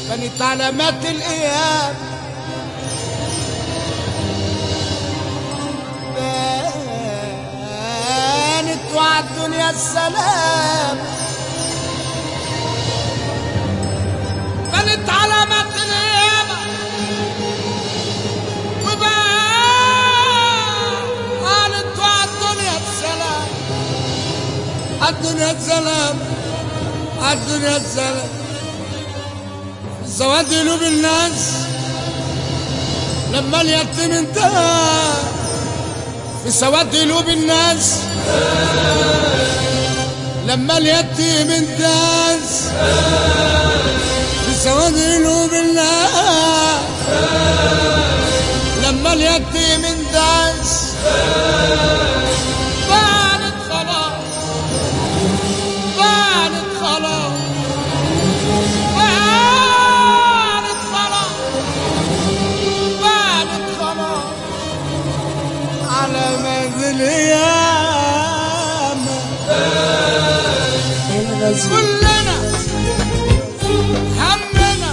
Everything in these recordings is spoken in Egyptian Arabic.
كانت علامات الايام بانت وعد الدنيا السلام بانت علامات الايام وبانت وعد الدنيا السلام الدنيا السلام الدنيا السلام سواد قلوب الناس لما اليتيم انتهى في سواد قلوب الناس لما اليتيم انتهز في سواد قلوب الناس لما اليتيم انتهز بانت خلاص بانت خلاص بانت خلاص بانت خلاص على مدى الايام كلنا همنا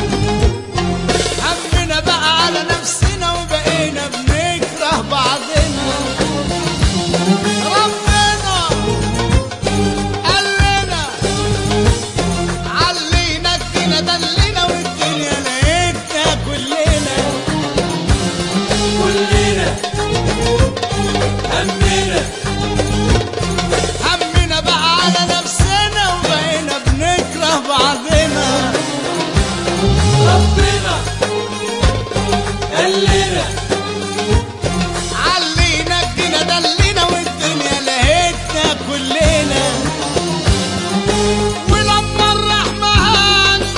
همنا بقى على نفسنا وبقينا بنكره بعضنا ربنا قال لنا علينا ادينا دلنا والدنيا لقيتنا كلنا كلنا همنا همنا بقى على نفسنا وبقينا بنكره بعضنا ربنا قال لنا علينا ادينا دلنا والدنيا لقيتنا كلنا ولما الرحمة هانت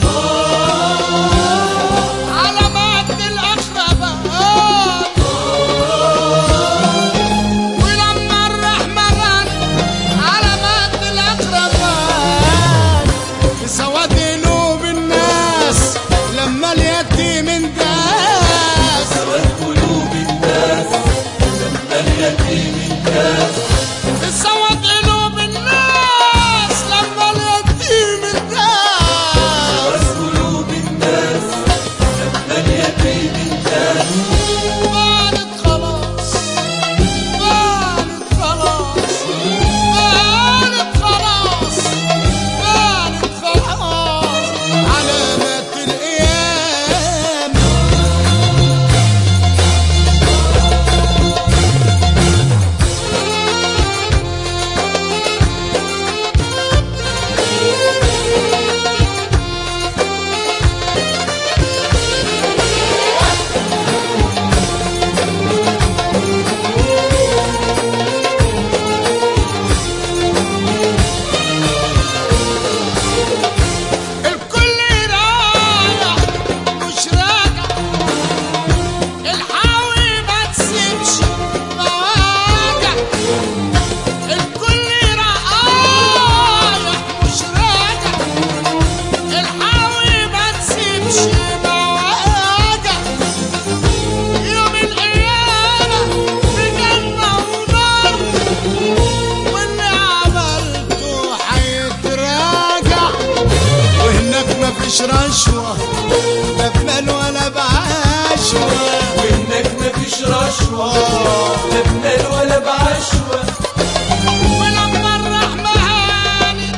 على مد الأقربات ولما الرحمة هانت على مد الأقربات في سواد قلوب الناس لما اليتيم انداس سواد قلوب الناس لما اليتيم انتهز في سواد قلوب الناس لما اليتيم انداس سواد قلوب الناس لما اليتيم انتهز بانت خلاص بانت خلاص بانت خلاص بانت خلاص علامات الأيام الكل رايح مش راجع الحاوي ما تسيبش مواجع الكل رايح مش راجع الحاوي ما تسيبش مواجع يوم القيامة في جنة ونار واللي عملته هيتراجع وهناك مفيش رشوة لا بمال ولا بعشوة وانك مفيش رشوة لا بمال ولا بعشوة ولما الرحمة هانت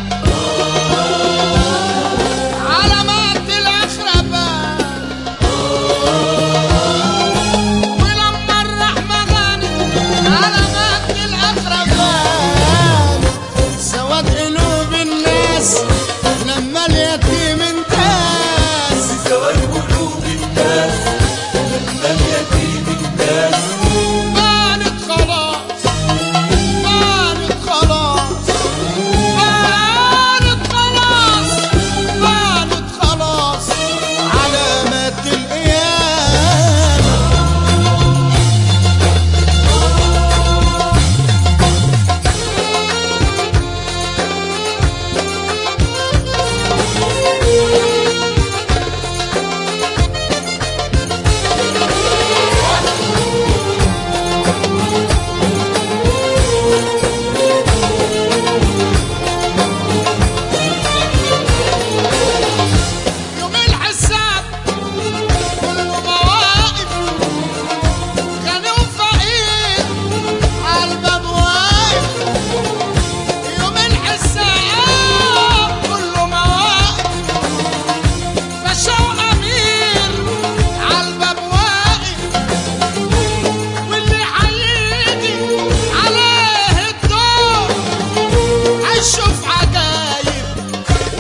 على مات الأخربان ولما الرحمة هانت على مات الأخربان سواد قلوب الناس لما اليتيم انتاس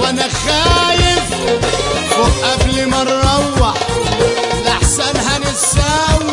انا خايف فوق قبل ما نروح لحسن هنتساوح